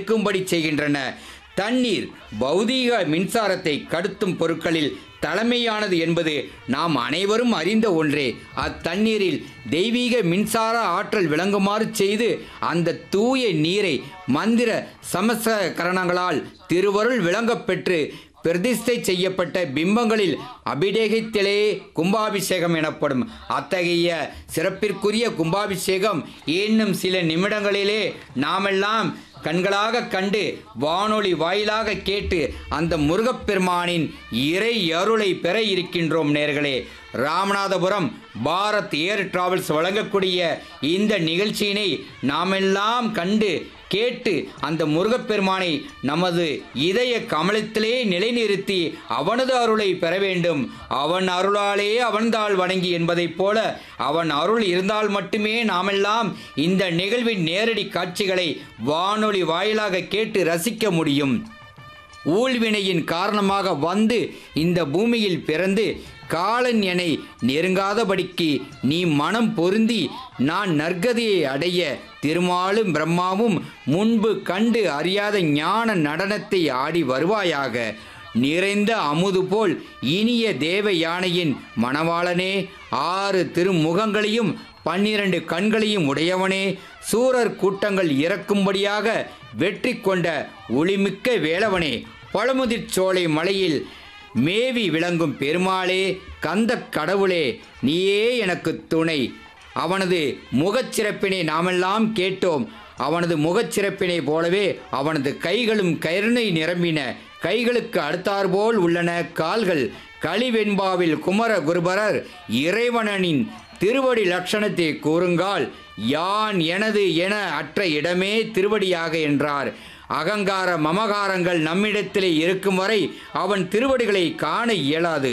இருக்கும்படி செய்கின்றன தண்ணீர் பௌதீக மின்சாரத்தை கடத்தும் பொருட்களில் தலைமையானது என்பது நாம் அனைவரும் அறிந்த ஒன்றே அத்தண்ணீரில் தெய்வீக மின்சார ஆற்றல் விளங்குமாறு செய்து அந்த தூய நீரை மந்திர சமஸ்கரணங்களால் திருவருள் விளங்கப் பெற்று பிரதிஷ்டை செய்யப்பட்ட பிம்பங்களில் அபிடேகத்திலே கும்பாபிஷேகம் எனப்படும் அத்தகைய சிறப்பிற்குரிய கும்பாபிஷேகம் இன்னும் சில நிமிடங்களிலே நாமெல்லாம் கண்களாக கண்டு வானொலி வாயிலாக கேட்டு அந்த முருகப்பெருமானின் இறை அருளை பெற இருக்கின்றோம் நேர்களே ராமநாதபுரம் பாரத் ஏர் டிராவல்ஸ் வழங்கக்கூடிய இந்த நிகழ்ச்சியினை நாமெல்லாம் கண்டு கேட்டு அந்த முருகப்பெருமானை நமது இதய கமலத்திலே நிலைநிறுத்தி அவனது அருளை பெற வேண்டும் அவன் அருளாலே அவன்தாள் வணங்கி என்பதைப் போல அவன் அருள் இருந்தால் மட்டுமே நாமெல்லாம் இந்த நிகழ்வின் நேரடி காட்சிகளை வானொலி வாயிலாக கேட்டு ரசிக்க முடியும் ஊழ்வினையின் காரணமாக வந்து இந்த பூமியில் பிறந்து காலன் என்னை நெருங்காதபடிக்கு நீ மனம் பொருந்தி நான் நற்கதியை அடைய திருமாலும் பிரம்மாவும் முன்பு கண்டு அறியாத ஞான நடனத்தை ஆடி வருவாயாக நிறைந்த அமுது போல் இனிய தேவ யானையின் மணவாளனே ஆறு திருமுகங்களையும் பன்னிரண்டு கண்களையும் உடையவனே சூரர் கூட்டங்கள் இறக்கும்படியாக வெற்றி கொண்ட ஒளிமிக்க வேலவனே பழமுதிர் சோலை மலையில் மேவி விளங்கும் பெருமாளே கந்தக் கடவுளே நீயே எனக்கு துணை அவனது முகச்சிறப்பினை நாமெல்லாம் கேட்டோம் அவனது முகச்சிறப்பினை போலவே அவனது கைகளும் கருணை நிரம்பின கைகளுக்கு அடுத்தாற்போல் உள்ளன கால்கள் களிவெண்பாவில் குமர குருபரர் இறைவனனின் திருவடி லட்சணத்தை கூறுங்கால் யான் எனது என அற்ற இடமே திருவடியாக என்றார் அகங்கார மமகாரங்கள் நம்மிடத்திலே இருக்கும் வரை அவன் திருவடிகளை காண இயலாது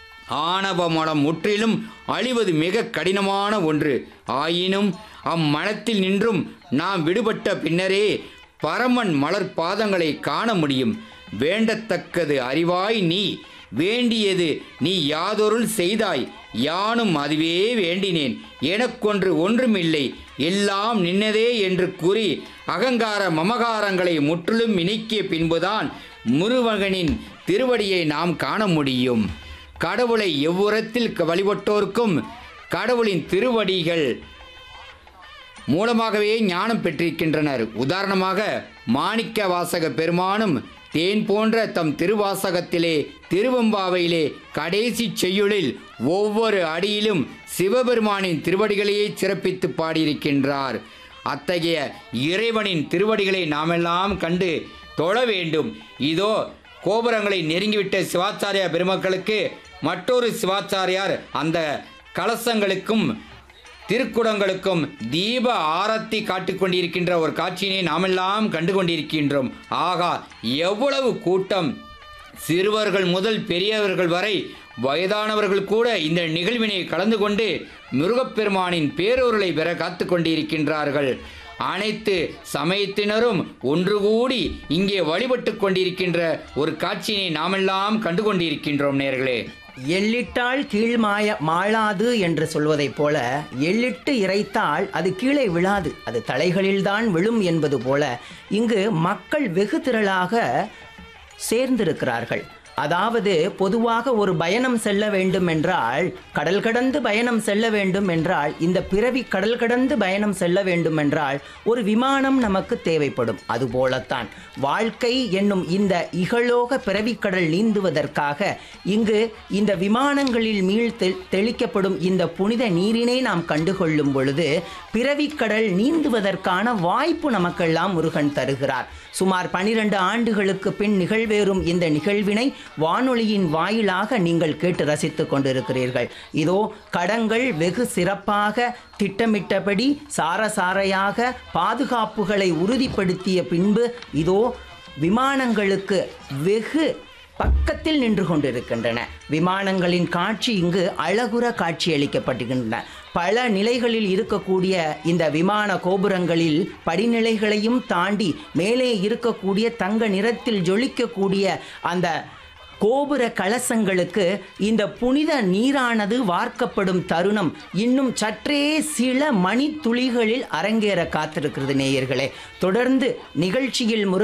ஆணவ மனம் முற்றிலும் அழிவது மிக கடினமான ஒன்று ஆயினும் அம்மனத்தில் நின்றும் நாம் விடுபட்ட பின்னரே பரமன் மலர் பாதங்களை காண முடியும் வேண்டத்தக்கது அறிவாய் நீ வேண்டியது நீ யாதொருள் செய்தாய் யானும் அதுவே வேண்டினேன் எனக்கொன்று ஒன்றுமில்லை எல்லாம் நின்னதே என்று கூறி அகங்கார மமகாரங்களை முற்றிலும் இணைக்கிய பின்புதான் முருகனின் திருவடியை நாம் காண முடியும் கடவுளை எவ்வுரத்தில் வழிபட்டோர்க்கும் கடவுளின் திருவடிகள் மூலமாகவே ஞானம் பெற்றிருக்கின்றனர் உதாரணமாக மாணிக்க வாசக பெருமானும் தேன் போன்ற தம் திருவாசகத்திலே திருவம்பாவையிலே கடைசி செய்யுளில் ஒவ்வொரு அடியிலும் சிவபெருமானின் திருவடிகளையே சிறப்பித்து பாடியிருக்கின்றார் அத்தகைய இறைவனின் திருவடிகளை நாமெல்லாம் கண்டு தொழ வேண்டும் இதோ கோபுரங்களை நெருங்கிவிட்ட சிவாச்சாரியா பெருமக்களுக்கு மற்றொரு சிவாச்சாரியார் அந்த கலசங்களுக்கும் திருக்குடங்களுக்கும் தீப ஆரத்தி காட்டிக் கொண்டிருக்கின்ற ஒரு காட்சியினை நாமெல்லாம் கண்டு கொண்டிருக்கின்றோம் ஆகா எவ்வளவு கூட்டம் சிறுவர்கள் முதல் பெரியவர்கள் வரை வயதானவர்கள் கூட இந்த நிகழ்வினை கலந்து கொண்டு முருகப்பெருமானின் பேரொருளை பெற காத்து கொண்டிருக்கின்றார்கள் அனைத்து சமயத்தினரும் ஒன்று கூடி இங்கே வழிபட்டு கொண்டிருக்கின்ற ஒரு காட்சியினை நாமெல்லாம் கண்டு கொண்டிருக்கின்றோம் நேர்களே எள்ளிட்டால் கீழ் மாய மாளாது என்று சொல்வதைப் போல எள்ளிட்டு இறைத்தால் அது கீழே விழாது அது தலைகளில்தான் விழும் என்பது போல இங்கு மக்கள் வெகு திரளாக சேர்ந்திருக்கிறார்கள் அதாவது பொதுவாக ஒரு பயணம் செல்ல வேண்டும் என்றால் கடல் கடந்து பயணம் செல்ல வேண்டும் என்றால் இந்த பிறவி கடல் கடந்து பயணம் செல்ல வேண்டும் என்றால் ஒரு விமானம் நமக்கு தேவைப்படும் அதுபோலத்தான் வாழ்க்கை என்னும் இந்த இகலோக பிறவிக்கடல் நீந்துவதற்காக இங்கு இந்த விமானங்களில் மீள் தெ- தெளிக்கப்படும் இந்த புனித நீரினை நாம் கண்டுகொள்ளும் பொழுது பிறவிக்கடல் நீந்துவதற்கான வாய்ப்பு நமக்கெல்லாம் முருகன் தருகிறார் சுமார் பனிரெண்டு ஆண்டுகளுக்கு பின் நிகழ்வேறும் இந்த நிகழ்வினை வானொலியின் வாயிலாக நீங்கள் கேட்டு ரசித்துக் கொண்டிருக்கிறீர்கள் இதோ கடங்கள் வெகு சிறப்பாக திட்டமிட்டபடி சாரசாரையாக பாதுகாப்புகளை உறுதிப்படுத்திய பின்பு இதோ விமானங்களுக்கு வெகு பக்கத்தில் நின்று கொண்டிருக்கின்றன விமானங்களின் காட்சி இங்கு அழகுற காட்சியளிக்கப்படுகின்றன பல நிலைகளில் இருக்கக்கூடிய இந்த விமான கோபுரங்களில் படிநிலைகளையும் தாண்டி மேலே இருக்கக்கூடிய தங்க நிறத்தில் ஜொலிக்கக்கூடிய அந்த கோபுர கலசங்களுக்கு இந்த புனித நீரானது வார்க்கப்படும் தருணம் இன்னும் சற்றே சில மணித்துளிகளில் அரங்கேற காத்திருக்கிறது நேயர்களே தொடர்ந்து நிகழ்ச்சியில் முரு